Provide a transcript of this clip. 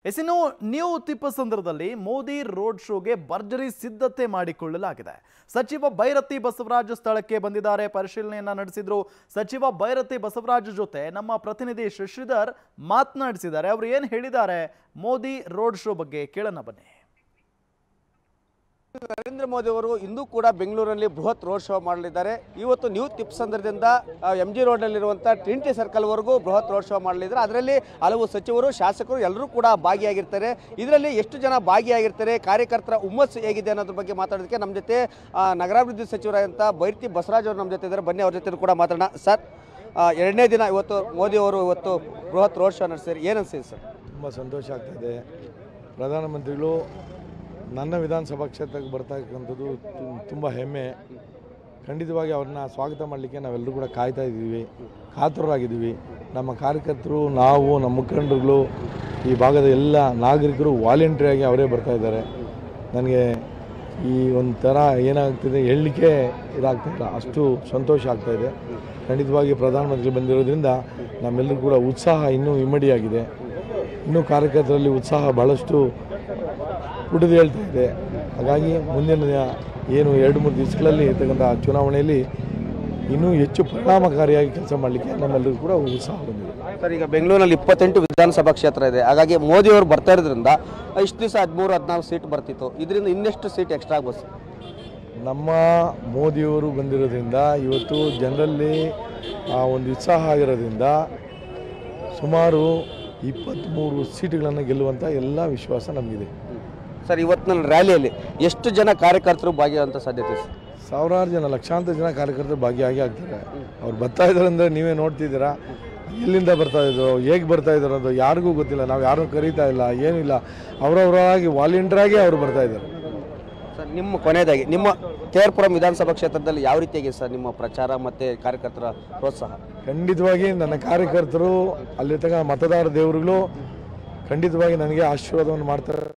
ಎಸಿನು new ತಿಪ್ಪಸಂದ್ರದಲ್ಲಿ Modi road ಶೋಗೆ ಭರ್ಜರಿ ಸಿದ್ಧತೆ ಮಾಡಿಕೊಳ್ಳಲಾಗಿದೆ ಸಚಿವ ಭೈರತಿ ಬಸವರಾಜ್ ಸ್ಥಳಕ್ಕೆ ಬಂದಿದ್ದಾರೆ ಪರಿಶೀಲನೆಯನ್ನ ನಡೆಸಿದ್ರು ಸಚಿವ ಭೈರತಿ ಬಸವರಾಜ್ ಜೊತೆ ನಮ್ಮ ಪ್ರತಿನಿಧಿ ಶಶಿಧರ್ ಮಾತನಾಡಿಸಿದ್ದಾರೆ ಅವರು ಏನು ಹೇಳಿದ್ದಾರೆ ಮೋದಿ ರೋಡ್ ಶೋ ಬಗ್ಗೆ ಕೇಳೋಣ ಬನ್ನಿ ನರೇಂದ್ರ ಮೋದಿ ಅವರು ಇಂದು ಕೂಡ ಬೆಂಗಳೂರಲ್ಲಿ ಬೃಹತ್ ರೋಡ್ ಶೋ ಮಾಡಲಿದ್ದಾರೆ ಇವತ್ತು ನ್ಯೂ ತಿಪ್ಸಂದ್ರದಿಂದ ಎಂ ಜಿ ರೋಡ್ನಲ್ಲಿರುವಂಥ ಟ್ರಿಂಟಿ ಸರ್ಕಲ್ವರೆಗೂ ಬೃಹತ್ ರೋಡ್ ಶೋ ಮಾಡಲಿದ್ದಾರೆ ಅದರಲ್ಲಿ ಹಲವು ಸಚಿವರು ಶಾಸಕರು ಎಲ್ಲರೂ ಕೂಡ ಭಾಗಿಯಾಗಿರ್ತಾರೆ ಇದರಲ್ಲಿ ಎಷ್ಟು ಜನ ಭಾಗಿಯಾಗಿರ್ತಾರೆ ಕಾರ್ಯಕರ್ತರ ಹುಮ್ಮಸ್ಸು ಹೇಗಿದೆ ಅನ್ನೋದ್ರ ಬಗ್ಗೆ ಮಾತಾಡೋದಕ್ಕೆ ನಮ್ಮ ಜೊತೆ ಆ, ನಗರಾಭಿವೃದ್ಧಿ ಸಚಿವರಾದಂಥ ಬೈರ್ತಿ ಬಸವರಾಜ್ ಅವರು ನಮ್ಮ ಜೊತೆ ಇದ್ದಾರೆ ಬನ್ನಿ ಅವ್ರ ಜೊತೆ ಕೂಡ ಮಾತಾಡೋಣ ಸರ್ ಆ, ಎರಡನೇ ದಿನ ಇವತ್ತು ಮೋದಿ ಅವರು ಇವತ್ತು ಬೃಹತ್ ರೋಡ್ ಶೋ ನಡೆಸಿದ್ದಾರೆ ಏನು ಅನಿಸ್ತಿದೆ ಸರ್ ತುಂಬ ಸಂತೋಷ ಆಗ್ತಾಯಿದೆ ಪ್ರಧಾನಮಂತ್ರಿಗಳು ನನ್ನ ವಿಧಾನಸಭಾ ಕ್ಷೇತ್ರಕ್ಕೆ ಬರ್ತಕ್ಕಂಥದ್ದು ತುಂಬ ಹೆಮ್ಮೆ ಖಂಡಿತವಾಗಿ ಅವ್ರನ್ನ ಸ್ವಾಗತ ಮಾಡಲಿಕ್ಕೆ ನಾವೆಲ್ಲರೂ ಕೂಡ ಕಾಯ್ತಾ ಇದ್ದೀವಿ ಕಾತುರರಾಗಿದ್ದೀವಿ ನಮ್ಮ ಕಾರ್ಯಕರ್ತರು ನಾವು ನಮ್ಮ ಮುಖಂಡರುಗಳು ಈ ಭಾಗದ ಎಲ್ಲ ನಾಗರಿಕರು ವಾಲಂಟ್ರಿಯಾಗಿ ಅವರೇ ಬರ್ತಾ ಇದ್ದಾರೆ ನನಗೆ ಈ ಒಂಥರ ಏನಾಗ್ತಿದೆ ಹೇಳಲಿಕ್ಕೆ ಇದಾಗ್ತಾಯಿಲ್ಲ ಅಷ್ಟು ಸಂತೋಷ ಆಗ್ತಾಯಿದೆ ಖಂಡಿತವಾಗಿ ಪ್ರಧಾನಮಂತ್ರಿ ಬಂದಿರೋದ್ರಿಂದ ನಮ್ಮೆಲ್ಲರೂ ಕೂಡ ಉತ್ಸಾಹ ಇನ್ನೂ ಇಮ್ಮಡಿಯಾಗಿದೆ ಇನ್ನೂ ಕಾರ್ಯಕರ್ತರಲ್ಲಿ ಉತ್ಸಾಹ ಬಹಳಷ್ಟು ಪುಟಿದು ಹೇಳ್ತಾ ಇದೆ ಹಾಗಾಗಿ ಮುಂದಿನ ದಿನ ಏನು ಎರಡು ಮೂರು ದಿವಸಗಳಲ್ಲಿ ಇರ್ತಕ್ಕಂಥ ಚುನಾವಣೆಯಲ್ಲಿ ಇನ್ನೂ ಹೆಚ್ಚು ಪರಿಣಾಮಕಾರಿಯಾಗಿ ಕೆಲಸ ಮಾಡಲಿಕ್ಕೆ ನಮ್ಮೆಲ್ಲರಿಗೂ ಕೂಡ ಉತ್ಸಾಹ ಬಂದಿದೆ ಸರ್ ಈಗ ಬೆಂಗಳೂರಿನಲ್ಲಿ ಇಪ್ಪತ್ತೆಂಟು ವಿಧಾನಸಭಾ ಕ್ಷೇತ್ರ ಇದೆ ಹಾಗಾಗಿ ಮೋದಿ ಅವರು ಬರ್ತಾ ಇರೋದ್ರಿಂದ ಇಷ್ಟು ದಿವಸ ಹದಿಮೂರು ಹದಿನಾಲ್ಕು ಸೀಟ್ ಬರ್ತಿತ್ತು ಇದರಿಂದ ಇನ್ನೆಷ್ಟು ಸೀಟ್ ಎಕ್ಸ್ಟ್ರಾ ಆಗ್ಬೋದು ಸರ್? ನಮ್ಮ ಮೋದಿಯವರು ಬಂದಿರೋದ್ರಿಂದ ಇವತ್ತು ಜನರಲ್ಲಿ ಆ ಒಂದು ಉತ್ಸಾಹ ಆಗಿರೋದ್ರಿಂದ ಸುಮಾರು ಇಪ್ಪತ್ತ್ಮೂರು ಸೀಟುಗಳನ್ನು ಗೆಲ್ಲುವಂಥ ಎಲ್ಲ ವಿಶ್ವಾಸ ನಮಗಿದೆ ಸರ್ ಇವತ್ತಿನ ರ್ಯಾಲಿಯಲ್ಲಿ ಎಷ್ಟು ಜನ ಕಾರ್ಯಕರ್ತರು ಭಾಗಿಯಾಗುವಂಥ ಸಾಧ್ಯತೆ ಇದೆ ಸರ್? ಸಾವಿರಾರು ಜನ ಲಕ್ಷಾಂತರ ಜನ ಕಾರ್ಯಕರ್ತರು ಭಾಗಿಯಾಗಿ ಆಗ್ತಾರೆ ಅವ್ರು ಬರ್ತಾ ಇದ್ದಾರೆ ಅಂದರೆ ನೀವೇ ನೋಡ್ತಿದ್ದೀರಾ ಎಲ್ಲಿಂದ ಬರ್ತಾ ಇದ್ರು ಹೇಗೆ ಬರ್ತಾ ಇದ್ರು ಅನ್ನೋದು ಯಾರಿಗೂ ಗೊತ್ತಿಲ್ಲ ನಾವು ಯಾರನ್ನೂ ಕರೀತಾ ಇಲ್ಲ ಏನಿಲ್ಲ ಅವರವರಾಗಿ ವಾಲಂಟಿಯರಾಗಿ ಅವರು ಬರ್ತಾ ಇದ್ದಾರೆ ಸರ್ ನಿಮ್ಮ ಕೊನೆಯದಾಗಿ ನಿಮ್ಮ ಕೆ ಆರ್ ಪುರಂ ವಿಧಾನಸಭಾ ಕ್ಷೇತ್ರದಲ್ಲಿ ಯಾವ ರೀತಿಯಾಗಿದೆ ಸರ್ ನಿಮ್ಮ ಪ್ರಚಾರ ಮತ್ತು ಕಾರ್ಯಕರ್ತರ ಪ್ರೋತ್ಸಾಹ ಖಂಡಿತವಾಗಿ ನನ್ನ ಕಾರ್ಯಕರ್ತರು ಅಲ್ಲಿರ್ತಕ್ಕ ಮತದಾರ ದೇವರುಗಳು ಖಂಡಿತವಾಗಿ ನನಗೆ ಆಶೀರ್ವಾದವನ್ನು ಮಾಡ್ತಾರೆ